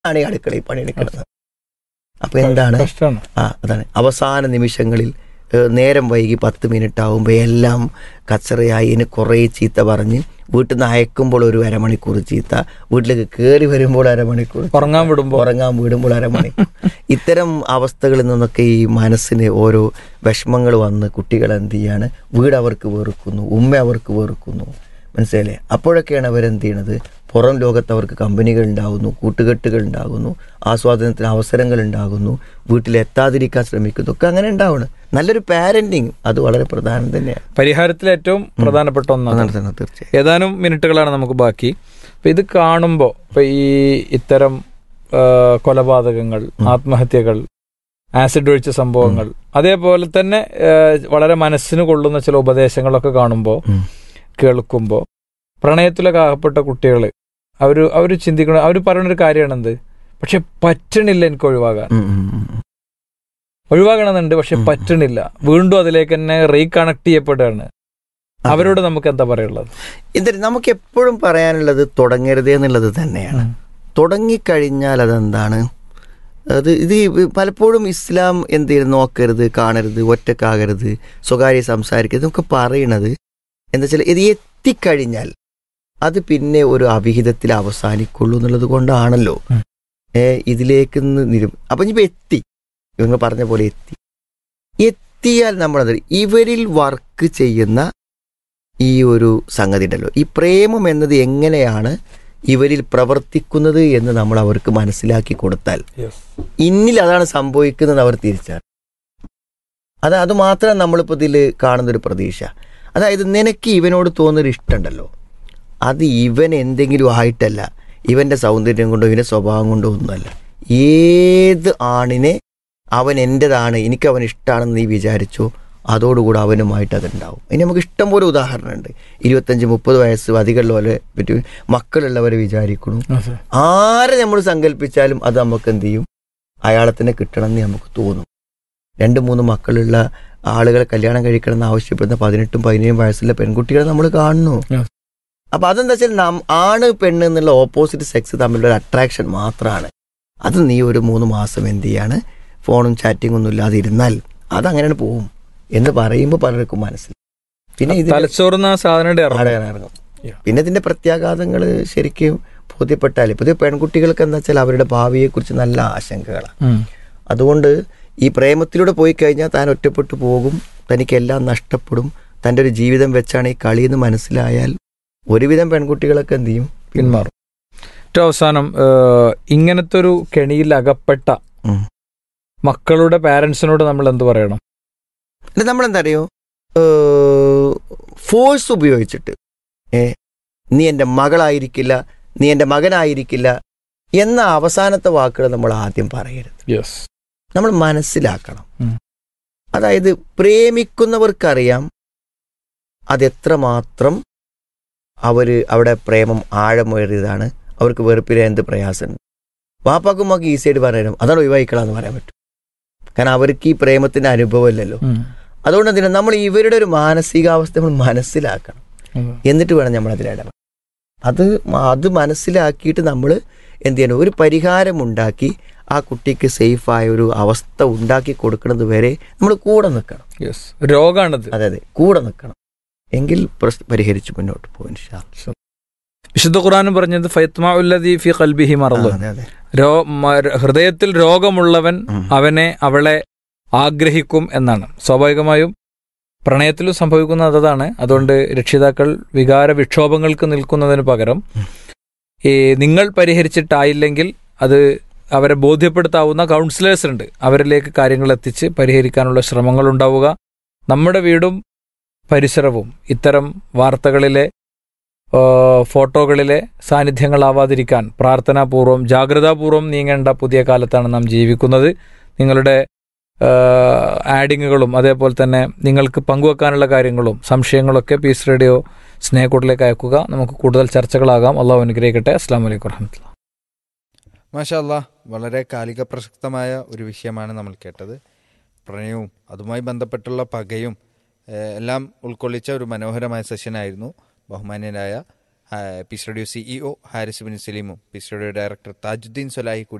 ആണ് ഈ അടുക്കളയിൽ പണിയെടുക്കുന്നത് അപ്പൊ എന്താണ് കഷ്ടമാണ് ആ അതാണ് അവസാന നിമിഷങ്ങളിൽ ഏഹ്, നേരം വൈകി പത്ത് മിനിറ്റ് ആകുമ്പോൾ എല്ലാം കച്ചറയായി ഇനി കുറേ ചീത്ത പറഞ്ഞ് വീട്ടിൽ നിന്ന് അയക്കുമ്പോൾ ഒരു അരമണിക്കൂർ ചീത്ത വീട്ടിലേക്ക് കയറി വരുമ്പോൾ അരമണിക്കൂർ ഉറങ്ങാൻ വിടുമ്പോ ഉറങ്ങാൻ വീടുമ്പോൾ അരമണിക്കൂർ ഇത്തരം അവസ്ഥകളിൽ നിന്നൊക്കെ ഈ മനസ്സിന് ഓരോ വിഷമങ്ങൾ വന്ന് കുട്ടികൾ എന്ത് ചെയ്യാണ് വീട് അവർക്ക് വെറുക്കുന്നു ഉമ്മ അവർക്ക് വെറുക്കുന്നു മനസ്സിലായില്ലേ അപ്പോഴൊക്കെയാണ് അവരെന്ത് ചെയ്യണത് പുറം ലോകത്ത് അവർക്ക് കമ്പനികൾ ഉണ്ടാകുന്നു കൂട്ടുകെട്ടുകൾ ഉണ്ടാകുന്നു ആസ്വാദനത്തിന് അവസരങ്ങൾ ഉണ്ടാകുന്നു വീട്ടിലെത്താതിരിക്കാൻ ശ്രമിക്കുന്നു ഒക്കെ അങ്ങനെ ഉണ്ടാവണം നല്ലൊരു പാരന്റിങ് അത് വളരെ പ്രധാനം തന്നെയാണ് പരിഹാരത്തിൽ ഏറ്റവും പ്രധാനപ്പെട്ട ഒന്നാണ് അങ്ങനെ തന്നെ തീർച്ചയായും ഏതാനും മിനിറ്റുകളാണ് നമുക്ക് ബാക്കി അപ്പൊ ഇത് കാണുമ്പോൾ ഇപ്പൊ ഈ ഇത്തരം ആ, കൊലപാതകങ്ങൾ ആത്മഹത്യകൾ ആസിഡ് ഒഴിച്ച സംഭവങ്ങൾ അതേപോലെ തന്നെ ആ, വളരെ മനസ്സിന് കൊള്ളുന്ന ചില ഉപദേശങ്ങളൊക്കെ കാണുമ്പോൾ ഉം. കേൾക്കുമ്പോൾ പ്രണയത്തിലൊക്കെ അകപ്പെട്ട കുട്ടികൾ അവർ അവർ ചിന്തിക്കണം അവർ പറയുന്ന ഒരു കാര്യമാണ് എന്ത് പക്ഷെ പറ്റണില്ല എനിക്ക് ഒഴിവാകാൻ ഉം, ഉം, ഉം, ഉം. ഒഴിവാകണമെന്നുണ്ട് പക്ഷെ ഉം. പറ്റണില്ല വീണ്ടും അതിലേക്ക് തന്നെ റീകണക്ട് ചെയ്യപ്പെടുകയാണ് അവരോട് നമുക്ക് എന്താ പറയുള്ളത് എന്നിട്ട് നമുക്ക് എപ്പോഴും പറയാനുള്ളത് തുടങ്ങരുത് എന്നുള്ളത് തന്നെയാണ് തുടങ്ങിക്കഴിഞ്ഞാൽ അതെന്താണ് അത് ഇത് ഈ പലപ്പോഴും ഇസ്ലാം എന്ത് ചെയ്യണം നോക്കരുത് കാണരുത് ഒറ്റക്കാകരുത് സ്വകാര്യ സംസാരിക്കരുത് നമുക്ക് പറയണത് എന്താ വെച്ചാൽ ഇത് എത്തിക്കഴിഞ്ഞാൽ അത് പിന്നെ ഒരു അവിഹിതത്തിൽ അവസാനിക്കുള്ളൂ എന്നുള്ളത് കൊണ്ടാണല്ലോ ഉം. ഏ ഇതിലേക്ക് നിരു അപ്പം ഇനിയിപ്പോൾ എത്തി ഇവങ്ങൾ പറഞ്ഞ പോലെ എത്തി എത്തിയാൽ നമ്മളത് ഇവരിൽ വർക്ക് ചെയ്യുന്ന ഈ ഒരു സംഗതി ഉണ്ടല്ലോ ഈ പ്രേമം എന്നത് എങ്ങനെയാണ് ഇവരിൽ പ്രവർത്തിക്കുന്നത് എന്ന് നമ്മൾ അവർക്ക് മനസ്സിലാക്കി കൊടുത്താൽ ഇന്നിൽ അതാണ് സംഭവിക്കുന്നത് അവർ തിരിച്ചറിയും അത് അത് മാത്രം നമ്മളിപ്പോൾ ഇതിൽ കാണുന്നൊരു പ്രതീക്ഷ അതായത് നിനക്ക് ഇവനോട് തോന്നുന്നൊരു ഇഷ്ടമുണ്ടല്ലോ അത് ഇവൻ എന്തെങ്കിലും ആയിട്ടല്ല ഇവൻ്റെ സൗന്ദര്യം കൊണ്ടോ ഇവൻ്റെ സ്വഭാവം കൊണ്ടോ ഒന്നുമല്ല ഏത് ആണിനെ അവൻ എൻ്റെതാണ് എനിക്ക് അവൻ ഇഷ്ടമാണെന്ന് നീ വിചാരിച്ചോ അതോടുകൂടി അവനുമായിട്ട് അതുണ്ടാവും ഇനി നമുക്ക് ഇഷ്ടം പോലെ ഉദാഹരണമുണ്ട് ഇരുപത്തഞ്ച് മുപ്പത് വയസ്സ് അധികമുള്ളവരെ പറ്റി മക്കളുള്ളവരെ വിചാരിക്കുന്നു ആരെ നമ്മൾ സങ്കല്പിച്ചാലും അത് നമുക്ക് എന്ത് ചെയ്യും അയാളെ തന്നെ കിട്ടണം എന്ന് നമുക്ക് തോന്നും രണ്ട് മൂന്ന് മക്കളുള്ള ആളുകളെ കല്യാണം കഴിക്കണം എന്ന് ആവശ്യപ്പെടുന്ന പതിനെട്ടും പതിനേഴും വയസ്സുള്ള പെൺകുട്ടികളെ നമ്മൾ കാണുന്നു Yes. അപ്പൊ അതെന്താ വെച്ചാൽ നം- ആണ് പെണ്ണ് എന്നുള്ള ഓപ്പോസിറ്റ് സെക്സ് തമ്മിലുള്ള ഒരു അട്രാക്ഷൻ മാത്രമാണ് അത് നീ ഒരു മൂന്ന് മാസം എന്ത് ചെയ്യാണ് ഫോണും ചാറ്റിംഗ് ഒന്നും ഇല്ലാതെ ഇരുന്നാൽ അതങ്ങനെയാണ് പോവും എന്ന് പറയുമ്പോൾ പലർക്കും മനസ്സിൽ പിന്നെ ഇത് തലച്ചോറുന്ന സാധനയുടെ ഇറങ്ങും. ആടെ ഇറങ്ങും Yeah. പിന്നെ ഇതിന്റെ പ്രത്യാഘാതങ്ങൾ ശരിക്കും ബോധ്യപ്പെട്ടാൽ ഇപ്പൊ പെൺകുട്ടികൾക്ക് എന്താ വെച്ചാൽ അവരുടെ ഭാവിയെക്കുറിച്ച് നല്ല ആശങ്കകളാണ് ഉം. അതുകൊണ്ട് ഈ പ്രേമത്തിലൂടെ പോയി കഴിഞ്ഞാൽ താൻ ഒറ്റപ്പെട്ടു പോകും തനിക്കെല്ലാം നഷ്ടപ്പെടും തൻ്റെ ഒരു ജീവിതം വെച്ചാണ് ഈ കളിയെന്ന് മനസ്സിലായാൽ ഒരുവിധം പെൺകുട്ടികളൊക്കെ എന്ത് ചെയ്യും പിന്മാറും ഏറ്റവും അവസാനം ഏഹ്, ഇങ്ങനത്തെ ഒരു കെണിയിൽ അകപ്പെട്ട ഉം. മക്കളുടെ പാരന്റ്സിനോട് നമ്മൾ എന്ത് പറയണം എന്നിട്ട് നമ്മളെന്താ അറിയോ ഫോഴ്സ് ഉപയോഗിച്ചിട്ട് ഏ നീ എൻ്റെ മകളായിരിക്കില്ല നീ എൻ്റെ മകനായിരിക്കില്ല എന്ന അവസാനത്തെ വാക്കുകൾ നമ്മൾ ആദ്യം പറയരുത് യെസ് നമ്മൾ മനസ്സിലാക്കണം ഉം. അതായത് പ്രേമിക്കുന്നവർക്കറിയാം അതെത്രമാത്രം അവര് അവിടെ പ്രേമം ആഴമേറിയതാണ് അവർക്ക് വെറുപ്പിലെ എന്ത് പ്രയാസമുണ്ട് വാപ്പാക്കും മക്ക് ഈസിയായിട്ട് പറയാനും അതാണ് ഒഴിവായിക്കളാന്ന് പറയാൻ പറ്റും കാരണം അവർക്ക് ഈ പ്രേമത്തിന്റെ അനുഭവമില്ലല്ലോ അതുകൊണ്ട് എന്തിനാ നമ്മൾ ഇവരുടെ ഒരു മാനസികാവസ്ഥ നമ്മൾ മനസ്സിലാക്കണം എന്നിട്ട് വേണം നമ്മൾ അതിൽ ഇടപെടാൻ അത് മ- അത് മനസ്സിലാക്കിയിട്ട് നമ്മൾ എന്ത് ചെയ്യണം ഒരു പരിഹാരം ഉണ്ടാക്കി ആ കുട്ടിക്ക് സേഫായ ഒരു അവസ്ഥ ഉണ്ടാക്കി കൊടുക്കുന്നത് വരെ നമ്മൾ കൂടെ നിൽക്കണം യെസ് രോഗാണിത് അതെ അതെ കൂടെ നിൽക്കണം എങ്കിൽ പ്രസ് പരിഹരിച്ച് മുന്നോട്ട് പോകും ഇൻഷാ അല്ലാ. വിശുദ്ധ ഖുർആൻ പറഞ്ഞത് ഫൈത്മാ ഉല്ലദി ഫി ഖൽബിഹി ആ, മറദ് അതെ അതെ രോ മ- ഹൃദയത്തിൽ രോഗമുള്ളവൻ ഉം. അവനെ അവളെ ആഗ്രഹിക്കും എന്നാണ് സ്വാഭാവികമായും പ്രണയത്തിലും സംഭവിക്കുന്നത് അതാണ് അതുകൊണ്ട് രക്ഷിതാക്കൾ വികാര വിക്ഷോഭങ്ങൾക്ക് നിൽക്കുന്നതിന് പകരം ഉം. ഈ നിങ്ങൾ പരിഹരിച്ചിട്ടായില്ലെങ്കിൽ അത് അവരെ ബോധ്യപ്പെടുത്താവുന്ന കൗൺസിലേഴ്സ് ഉണ്ട് അവരിലേക്ക് കാര്യങ്ങൾ എത്തിച്ച് പരിഹരിക്കാനുള്ള ശ്രമങ്ങൾ ഉണ്ടാവുക നമ്മുടെ വീടും പരിസരവും ഇത്തരം വാർത്തകളിലെ ആ, ഫോട്ടോകളിലെ സാന്നിധ്യങ്ങളാവാതിരിക്കാൻ പ്രാർത്ഥനാപൂർവം ജാഗ്രതാപൂർവം നീങ്ങേണ്ട പുതിയ കാലത്താണ് നാം ജീവിക്കുന്നത് നിങ്ങളുടെ ആഡിങ്ങുകളും അതേപോലെ തന്നെ നിങ്ങൾക്ക് പങ്കുവെക്കാനുള്ള കാര്യങ്ങളും സംശയങ്ങളൊക്കെ പീസ് റേഡിയോ സ്നേഹക്കൂട്ടിലേക്ക് അയക്കുക നമുക്ക് കൂടുതൽ ചർച്ചകളാകാം അള്ളാഹു അനുഗ്രഹിക്കട്ടെ അസ്സാം വലൈക്കും വറഹമത്തുള്ള മാഷല്ല വളരെ കാലിക പ്രസക്തമായ ഒരു വിഷയമാണ് നമ്മൾ കേട്ടത് പ്രണയവും അതുമായി ബന്ധപ്പെട്ടുള്ള പകയും ഏഹ്, എല്ലാം ഉൾക്കൊള്ളിച്ച ഒരു മനോഹരമായ സെഷനായിരുന്നു ബഹുമാന്യനായ peace radio CEO Haris bin സലീമും peace radio director Thajuddeen Solahi കൂടി